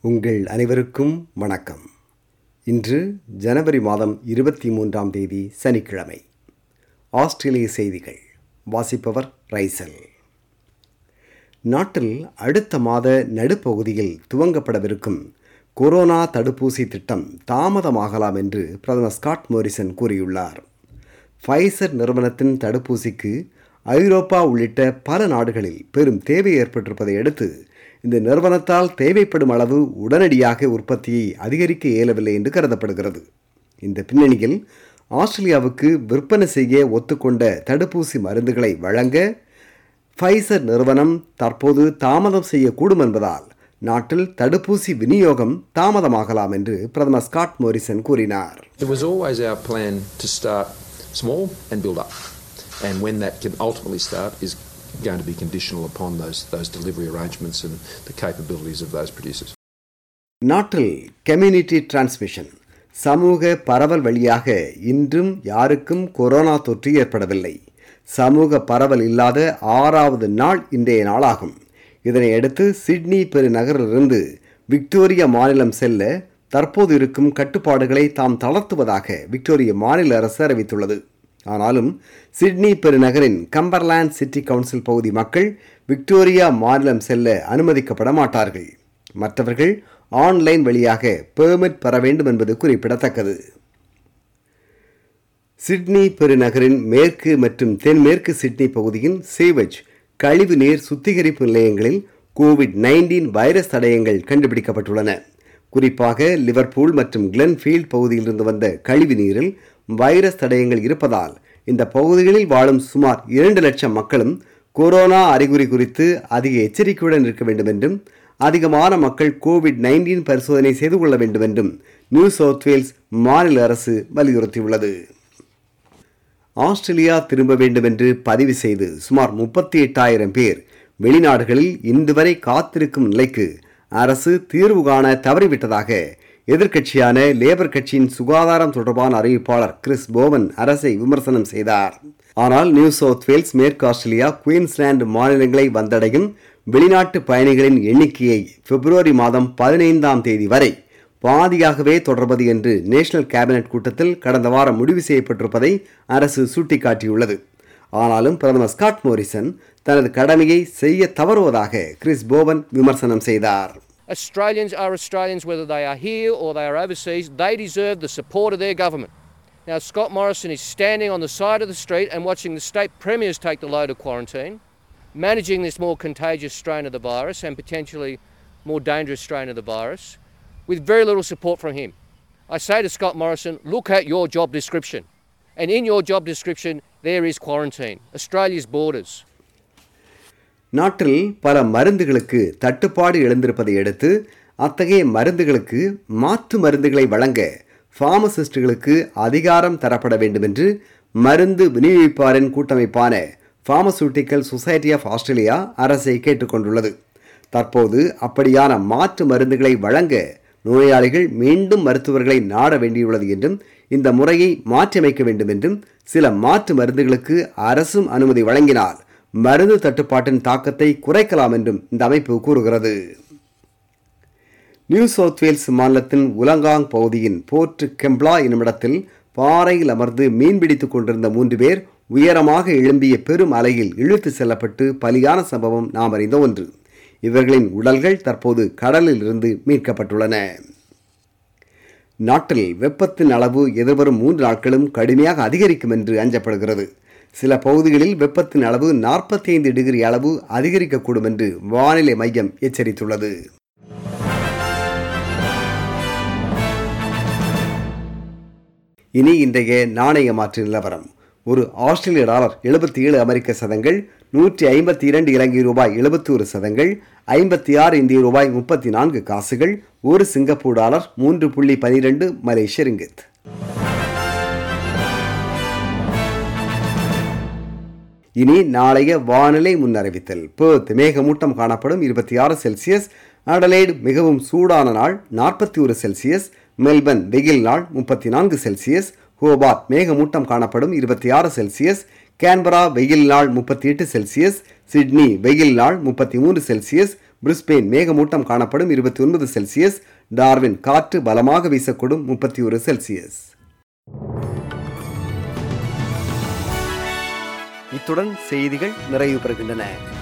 உங்கள் அனைவருக்கும் வணக்கம் இன்று ஜனவரி மாதம் இருபத்தி மூன்றாம் தேதி சனிக்கிழமை ஆஸ்திரேலிய செய்திகள் வாசிப்பவர் ரைசல் நாட்டில் அடுத்த மாத நடுப்பகுதியில் துவங்கப்படவிருக்கும் கொரோனா தடுப்பூசி திட்டம் தாமதமாகலாம் என்று பிரதமர் ஸ்காட் மோரிசன் கூறியுள்ளார் ஃபைசர் நிறுவனத்தின் தடுப்பூசிக்கு ஐரோப்பா உள்ளிட்ட பல நாடுகளில் பெரும் தேவை ஏற்பட்டிருப்பதை அடுத்து இந்த நிறுவனத்தால் தேவைப்படும் அளவு உடனடியாக உற்பத்தியை அதிகரிக்க இயலவில்லை என்று கருதப்படுகிறது இந்த பின்னணியில் ஆஸ்திரேலியாவுக்கு விற்பனை செய்ய ஒத்துக்கொண்ட தடுப்பூசி மருந்துகளை வழங்க ஃபைசர் நிறுவனம் தற்போது தாமதம் செய்யக்கூடும் என்பதால் நாட்டில் தடுப்பூசி விநியோகம் தாமதமாகலாம் என்று பிரதமர் ஸ்காட் மோரிசன் கூறினார் It was always our plan to start small and build up. And when that can ultimately start is going to be conditional upon those, those delivery arrangements and the capabilities of those producers. நாட்டில் community transmission சமூக பரவல் வழியாக இன்றும் யாருக்கும் corona தொற்று ஏற்படவில்லை சமூக பரவல் இல்லாத ஆறாவது நாள் இன்றைய நாளாகும் இதனை அடுத்து சிட்னி பெருநகரிலிருந்து விக்டோரியா மாநிலம் செல்ல தற்போது இருக்கும் கட்டுப்பாடுகளை தாம் தளர்த்துவதாக விக்டோரிய மாநில அரசு அறிவித்துள்ளது ஆனாலும் சிட்னி பெருநகரின் கம்பர்லாண்ட் சிட்டி கவுன்சில் பகுதி மக்கள் விக்டோரியா மாநிலம் செல்ல அனுமதிக்கப்பட மாட்டார்கள் மற்றவர்கள் ஆன்லைன் வழியாக பெர்மிட் பெற வேண்டும் என்பது குறிப்பிடத்தக்கது சிட்னி பெருநகரின் மேற்கு மற்றும் தென்மேற்கு சிட்னி பகுதியின் சேவஜ் கழிவு நீர் சுத்திகரிப்பு நிலையங்களில் கோவிட் நைன்டீன் வைரஸ் தடயங்கள் கண்டுபிடிக்கப்பட்டுள்ளன குறிப்பாக லிவர்பூல் மற்றும் கிளென்ஃபீல்ட் பகுதியிலிருந்து வந்த கழிவு நீரில் வைரஸ் தடயங்கள் இருப்பதால் இந்த பகுதிகளில் வாழும் சுமார் இரண்டு லட்சம் மக்களும் கொரோனா அறிகுறி குறித்து அதிக எச்சரிக்கையுடன் இருக்க வேண்டும் என்றும் அதிகமான மக்கள் கோவிட் நைன்டீன் பரிசோதனை செய்து கொள்ள வேண்டும் என்றும் நியூ சவுத் வேல்ஸ் மாநில அரசு வலியுறுத்தியுள்ளது ஆஸ்திரேலியா திரும்ப வேண்டும் என்று பதிவு செய்து சுமார் முப்பத்தி எட்டாயிரம் பேர் வெளிநாடுகளில் இன்று வரை காத்திருக்கும் நிலைக்கு அரசு தீர்வு காண தவறிவிட்டதாக எதிர்க்கட்சியான லேபர் கட்சியின் சுகாதாரம் தொடர்பான அறிவிப்பாளர் கிறிஸ் போவன் அரசை விமர்சனம் செய்தார் ஆனால் நியூ சவுத் வேல்ஸ் மேற்கு ஆஸ்திரேலியா குயின்ஸ்லாந்து மாநிலங்களை வந்தடையும் வெளிநாட்டு பயணிகளின் எண்ணிக்கையை பிப்ரவரி மாதம் பதினைந்தாம் தேதி வரை பாதியாகவே தொடர்வது என்று நேஷனல் கேபினட் கூட்டத்தில் கடந்த வாரம் முடிவு செய்யப்பட்டிருப்பதை அரசு சுட்டிக்காட்டியுள்ளது ஆனாலும் பிரதமர் ஸ்காட் மோரிசன் தனது கடமையை செய்ய தவறுவதாக கிறிஸ் போவன் விமர்சனம் செய்தார் Australians are Australians whether they are here or they are overseas. They deserve the support of their government. Now, Scott Morrison is standing on the side of the street and watching the state premiers take the load of quarantine, managing this more contagious strain of the virus and potentially more dangerous strain of the virus, with very little support from him. I say to Scott Morrison, look at your job description. And in your job description, there is quarantine, Australia's borders. நாட்டில் பல மருந்துகளுக்கு தட்டுப்பாடு எழுந்திருப்பதை அடுத்து அத்தகைய மருந்துகளுக்கு மாற்று மருந்துகளை வழங்க ஃபார்மசிஸ்டுகளுக்கு அதிகாரம் தரப்பட வேண்டும் என்று மருந்து விநியோகிப்பாரின் கூட்டமைப்பான ஃபார்மசூட்டிக்கல் சொசைட்டி ஆஃப் ஆஸ்திரேலியா அரசை கேட்டுக்கொண்டுள்ளது தற்போது அப்படியான மாற்று மருந்துகளை வழங்க நோயாளிகள் மீண்டும் மருத்துவர்களை நாட வேண்டியுள்ளது என்றும் இந்த முறையை மாற்றியமைக்க வேண்டும் என்றும் சில மாற்று மருந்துகளுக்கு அரசும் அனுமதி வழங்கினால் மருந்து தட்டுப்பாட்டின் தாக்கத்தை குறைக்கலாம் என்றும் இந்த அமைப்பு கூறுகிறது நியூ சவுத் வேல்ஸ் மாநிலத்தின் உலங்காங் பகுதியின் போர்ட் கெம்ப்ளா என்னுமிடத்தில் பாறையில் அமர்ந்து மீன்பிடித்துக் கொண்டிருந்த மூன்று பேர் உயரமாக எழும்பிய பெரும் அலையில் இழுத்து செல்லப்பட்டு பலியான சம்பவம் நாம் அறிந்த ஒன்று இவர்களின் உடல்கள் தற்போது கடலில் இருந்து மீட்கப்பட்டுள்ளன நாட்டில் வெப்பத்தின் அளவு எதிர்வரும் மூன்று நாட்களும் கடுமையாக அதிகரிக்கும் என்று அஞ்சப்படுகிறது சில பகுதிகளில் வெப்பத்தின் அளவு நாற்பத்தி ஐந்து டிகிரி அளவு அதிகரிக்கக்கூடும் என்று வானிலை மையம் எச்சரித்துள்ளது இனி இன்றைய நாணய மாற்று நிலவரம் ஒரு ஆஸ்திரேலிய டாலர் எழுபத்தி ஏழு அமெரிக்க சதங்கள் நூற்றி ஐம்பத்தி இரண்டு இலங்கை ரூபாய் எழுபத்தி ஒரு சதங்கள் ஐம்பத்தி ஆறு இந்திய ரூபாய் முப்பத்தி நான்கு காசுகள் ஒரு சிங்கப்பூர் டாலர் மூன்று புள்ளி பனிரெண்டு மலேசிய ரிங்கித் இனி நாளைய வானிலை முன்னறிவித்தல் பேர்த் மேகமூட்டம் காணப்படும் இருபத்தி ஆறு செல்சியஸ் அடலைடு மிகவும் சூடான நாள் நாற்பத்தி ஒரு செல்சியஸ் மெல்பர்ன் வெயில் நாள் முப்பத்தி நான்கு செல்சியஸ் ஹோபார்ட் மேகமூட்டம் காணப்படும் இருபத்தி ஆறு செல்சியஸ் கேன்பரா வெயில் நாள் முப்பத்தி எட்டு செல்சியஸ் சிட்னி வெயில் நாள் முப்பத்தி மூன்று செல்சியஸ் பிரிஸ்பெயின் மேகமூட்டம் காணப்படும் இருபத்தி ஒன்பது செல்சியஸ் டார்வின் காற்று பலமாக வீசக்கூடும் முப்பத்தி ஒரு செல்சியஸ் இத்துடன் செய்திகள் நிறைவு பெறுகின்றன